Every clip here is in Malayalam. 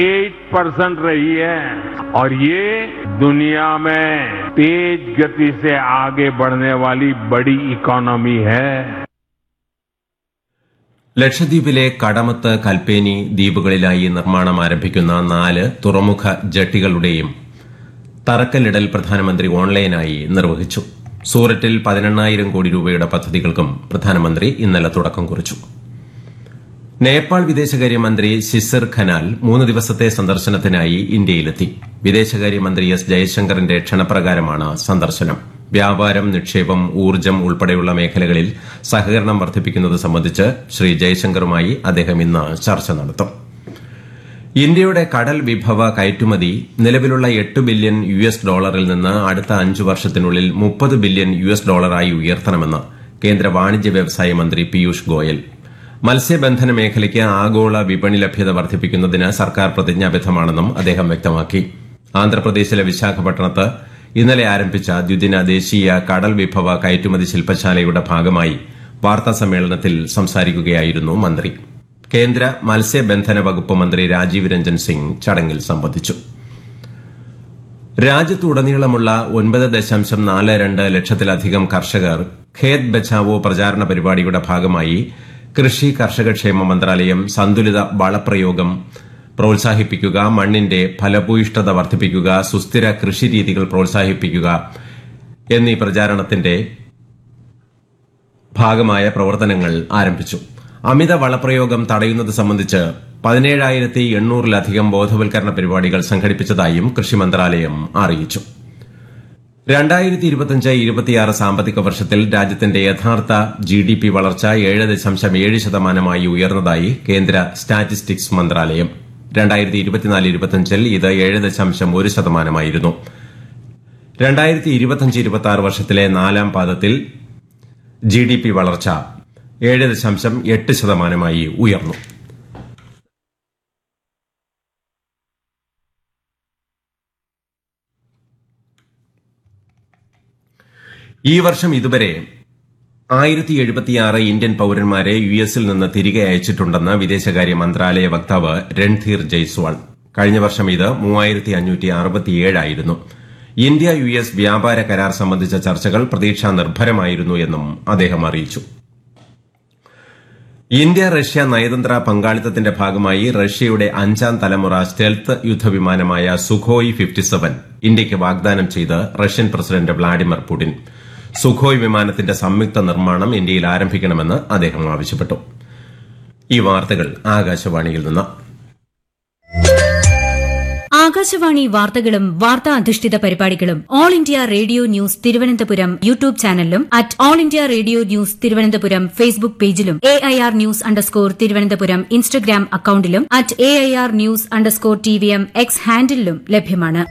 एट परसेंट रही है और ये दुनिया में तेज गति से आगे बढ़ने वाली बड़ी इकोनॉमी है ലക്ഷദ്വീപിലെ കടമത്ത് കൽപ്പേനി ദ്വീപുകളിലായി നിർമ്മാണം ആരംഭിക്കുന്ന നാല് തുറമുഖ ജട്ടികളുടെയും തറക്കല്ലിടൽ പ്രധാനമന്ത്രി ഓൺലൈനായി നിർവഹിച്ചു സൂററ്റിൽ പതിനെണ്ണായിരം കോടി രൂപയുടെ പദ്ധതികൾക്കും പ്രധാനമന്ത്രി ഇന്നലെ തുടക്കം കുറിച്ചു നേപ്പാൾ വിദേശകാര്യമന്ത്രി ശിസിർ ഖനാൽ മൂന്ന് ദിവസത്തെ സന്ദർശനത്തിനായി ഇന്ത്യയിലെത്തി വിദേശകാര്യമന്ത്രി എസ് ജയശങ്കറിന്റെ ക്ഷണപ്രകാരമാണ് സന്ദർശനം വ്യാപാരം നിക്ഷേപം ഊർജ്ജം ഉൾപ്പെടെയുള്ള മേഖലകളിൽ സഹകരണം വർദ്ധിപ്പിക്കുന്നത് സംബന്ധിച്ച് ശ്രീ ജയശങ്കറുമായി അദ്ദേഹം ഇന്ന് ചർച്ച നടത്തും ഇന്ത്യയുടെ കടൽ വിഭവ കയറ്റുമതി നിലവിലുള്ള എട്ട് ബില്യൺ യു എസ് ഡോളറിൽ നിന്ന് അടുത്ത അഞ്ചു വർഷത്തിനുള്ളിൽ മുപ്പത് ബില്യൺ യു എസ് ഡോളറായി ഉയർത്തണമെന്ന് കേന്ദ്ര വാണിജ്യ വ്യവസായ മന്ത്രി പീയൂഷ് ഗോയൽ മത്സ്യബന്ധന മേഖലയ്ക്ക് ആഗോള വിപണി ലഭ്യത വർദ്ധിപ്പിക്കുന്നതിന് സർക്കാർ പ്രതിജ്ഞാബദ്ധമാണെന്നും അദ്ദേഹം വ്യക്തമാക്കി ആന്ധ്രാപ്രദേശിലെ വിശാഖപട്ടണത്ത് ഇന്നലെ ആരംഭിച്ച ദ്വിദിന ദേശീയ കടൽ വിഭവ കയറ്റുമതി ശില്പശാലയുടെ ഭാഗമായി വാർത്താ സമ്മേളനത്തിൽ സംസാരിക്കുകയായിരുന്നു മന്ത്രി കേന്ദ്ര മത്സ്യബന്ധന വകുപ്പ് മന്ത്രി രാജീവ് രഞ്ജൻ സിംഗ് ചടങ്ങിൽ സംബന്ധിച്ചു രാജ്യത്തുടനീളമുള്ള ഒൻപത് ദശാംശം നാല് രണ്ട് ലക്ഷത്തിലധികം കർഷകർ ഖേത് ബച്ചാവോ പ്രചാരണ പരിപാടിയുടെ ഭാഗമായി കൃഷി കർഷകക്ഷേമ മന്ത്രാലയം സന്തുലിത വളപ്രയോഗം പ്രോത്സാഹിപ്പിക്കുക മണ്ണിന്റെ ഫലഭൂയിഷ്ഠത വർദ്ധിപ്പിക്കുക സുസ്ഥിര കൃഷിരീതികൾ പ്രോത്സാഹിപ്പിക്കുക എന്നീ പ്രചാരണത്തിന്റെ ഭാഗമായ പ്രവർത്തനങ്ങൾ ആരംഭിച്ചു അമിത വളപ്രയോഗം തടയുന്നത് സംബന്ധിച്ച് പതിനേഴായിരത്തി എണ്ണൂറിലധികം ബോധവൽക്കരണ പരിപാടികൾ സംഘടിപ്പിച്ചതായും കൃഷി മന്ത്രാലയം അറിയിച്ചു രണ്ടായിരത്തി ഇരുപത്തിയഞ്ച് ഇരുപത്തിയാറ് സാമ്പത്തിക വർഷത്തിൽ രാജ്യത്തിന്റെ യഥാർത്ഥ ജി ഡി പി വളർച്ച ഏഴ് ദശാംശം ഏഴ് ശതമാനമായി ഉയർന്നതായി കേന്ദ്ര സ്റ്റാറ്റിസ്റ്റിക്സ് മന്ത്രാലയം രണ്ടായിരത്തി ഇരുപത്തിനാല് ഇരുപത്തിയഞ്ചിൽ ഇത് ഏഴ് ദശാംശം ഒരു ശതമാനമായിരുന്നു രണ്ടായിരത്തി ഇരുപത്തിയഞ്ച് ഇരുപത്തിയാറ് വർഷത്തിലെ നാലാം പാദത്തിൽ ജി ഡി പി വളർച്ച ഏഴ് ദശാംശം എട്ട് ശതമാനമായി ഉയർന്നു ഈ വർഷം ഇതുവരെ ആയിരത്തി എഴുപത്തിയാറ് ഇന്ത്യൻ പൌരന്മാരെ യു എസിൽ നിന്ന് തിരികെ അയച്ചിട്ടുണ്ടെന്ന് വിദേശകാര്യ മന്ത്രാലയ വക്താവ് രൺധീർ ജയ്സ്വാൾ കഴിഞ്ഞ വർഷം ഇത് മൂവായിരത്തി അഞ്ഞൂറ്റി അറുപത്തിയേഴായിരുന്നു ഇന്ത്യ യു എസ് വ്യാപാര കരാർ സംബന്ധിച്ച ചർച്ചകൾ പ്രതീക്ഷാ നിർഭരമായിരുന്നു എന്നും അദ്ദേഹം അറിയിച്ചു ഇന്ത്യ റഷ്യ നയതന്ത്ര പങ്കാളിത്തത്തിന്റെ ഭാഗമായി റഷ്യയുടെ അഞ്ചാം തലമുറ സ്റ്റെൽത്ത് യുദ്ധവിമാനമായ സുഖോയ് ഫിഫ്റ്റി സെവൻ ഇന്ത്യയ്ക്ക് വാഗ്ദാനം ചെയ്ത് Russian president Vladimir Putin Sukhoi വിമാനത്തിന്റെ സംയുക്ത നിർമ്മാണം ഇന്ത്യയിൽ ആരംഭിക്കണമെന്ന് അദ്ദേഹം ആവശ്യപ്പെട്ടു ഈ വാർത്തകൾ ആകാശവാണിയിൽ നിന്ന് ആകാശവാണി വാർത്തകളും വാർത്താ അധിഷ്ഠിത പരിപാടികളും All India Radio news Thiruvananthapuram YouTube ചാനലിലും at All India Radio news Thiruvananthapuram Facebook പേജിലും A I R news underscore Thiruvananthapuram Instagram അക്കൌണ്ടിലും at A I R news underscore T V M X ഹാൻഡിലും ലഭ്യമാണ്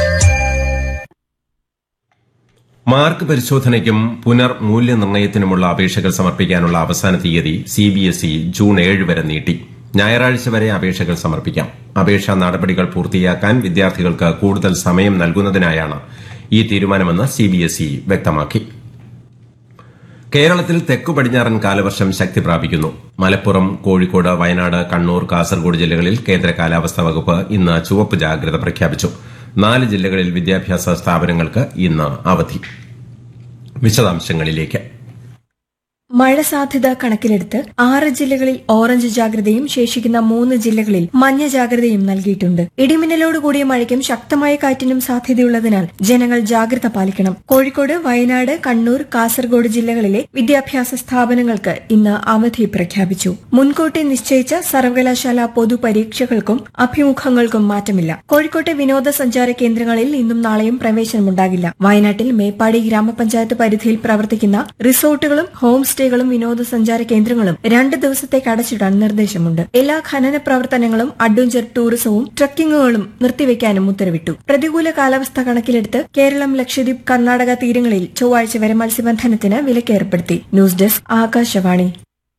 മാർക്ക് പരിശോധനയ്ക്കും പുനർ മൂല്യനിർണ്ണയത്തിനുമുള്ള അപേക്ഷകൾ സമർപ്പിക്കാനുള്ള അവസാന തീയതി സിബിഎസ്ഇ ജൂൺ ഏഴ് വരെ നീട്ടി ഞായറാഴ്ച വരെ അപേക്ഷകൾ സമർപ്പിക്കാം അപേക്ഷാ നടപടികൾ പൂർത്തിയാക്കാൻ വിദ്യാർത്ഥികൾക്ക് കൂടുതൽ സമയം നൽകുന്നതിനായാണ് ഈ തീരുമാനമെന്ന് സിബിഎസ്ഇ വ്യക്തമാക്കി കേരളത്തിൽ തെക്കു പടിഞ്ഞാറൻ കാലവർഷം ശക്തി പ്രാപിക്കുന്നു മലപ്പുറം കോഴിക്കോട് വയനാട് കണ്ണൂർ കാസർഗോഡ് ജില്ലകളിൽ കേന്ദ്ര കാലാവസ്ഥാ വകുപ്പ് ഇന്ന് ചുവപ്പ് ജാഗ്രത പ്രഖ്യാപിച്ചു നാല് ജില്ലകളിൽ വിദ്യാഭ്യാസ സ്ഥാപനങ്ങൾക്ക് ഇന്ന് അവധി വിശദാംശങ്ങളിലേക്ക് മഴ സാധ്യത കണക്കിലെടുത്ത് ആറ് ജില്ലകളിൽ ഓറഞ്ച് ജാഗ്രതയും ശേഷിക്കുന്ന മൂന്ന് ജില്ലകളിൽ മഞ്ഞ ജാഗ്രതയും നൽകിയിട്ടുണ്ട് ഇടിമിന്നലോട് കൂടിയ മഴയ്ക്കും ശക്തമായ കാറ്റിനും സാധ്യതയുള്ളതിനാൽ ജനങ്ങൾ ജാഗ്രത പാലിക്കണം കോഴിക്കോട് വയനാട് കണ്ണൂർ കാസർഗോഡ് ജില്ലകളിലെ വിദ്യാഭ്യാസ സ്ഥാപനങ്ങൾക്ക് ഇന്ന് അവധി പ്രഖ്യാപിച്ചു മുൻകൂട്ടി നിശ്ചയിച്ച സർവകലാശാല പൊതുപരീക്ഷകൾക്കും അഭിമുഖങ്ങൾക്കും മാറ്റമില്ല കോഴിക്കോട്ടെ വിനോദസഞ്ചാര കേന്ദ്രങ്ങളിൽ ഇന്നും നാളെയും പ്രവേശനമുണ്ടാകില്ല വയനാട്ടിൽ മേപ്പാടി ഗ്രാമപഞ്ചായത്ത് പരിധിയിൽ പ്രവർത്തിക്കുന്ന റിസോർട്ടുകളും ഹോം സ്റ്റേകളും വിനോദസഞ്ചാര കേന്ദ്രങ്ങളും രണ്ട് ദിവസത്തേക്ക് അടച്ചിടാൻ നിർദ്ദേശമുണ്ട് എല്ലാ ഖനന പ്രവർത്തനങ്ങളും അഡ്വഞ്ചർ ടൂറിസവും ട്രക്കിങ്ങുകളും നിർത്തിവെക്കാനും ഉത്തരവിട്ടു പ്രതികൂല കാലാവസ്ഥ കണക്കിലെടുത്ത് കേരളം ലക്ഷദ്വീപ് കർണാടക തീരങ്ങളിൽ ചൊവ്വാഴ്ച വരെ മത്സ്യബന്ധനത്തിന് വിലക്കേർപ്പെടുത്തി ന്യൂസ് ഡെസ്ക് ആകാശവാണി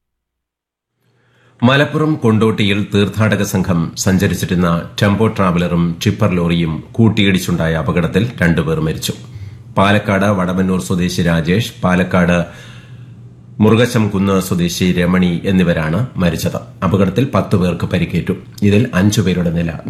മലപ്പുറം കൊണ്ടോട്ടിയിൽ തീർത്ഥാടക സംഘം സഞ്ചരിച്ചിരുന്ന ടെമ്പോ ട്രാവലറും ടിപ്പർ ലോറിയും കൂട്ടിയിടിച്ചുണ്ടായ അപകടത്തിൽ രണ്ടുപേർ മരിച്ചു പാലക്കാട് വടവന്നൂർ സ്വദേശി രാജേഷ് പാലക്കാട് മുറുകശം കുന്ന് സ്വദേശി രമണി എന്നിവരാണ് മരിച്ചത് അപകടത്തിൽ പത്ത് പേർക്ക് പരിക്കേറ്റു ഇതിൽ അഞ്ചുപേരുടെ നില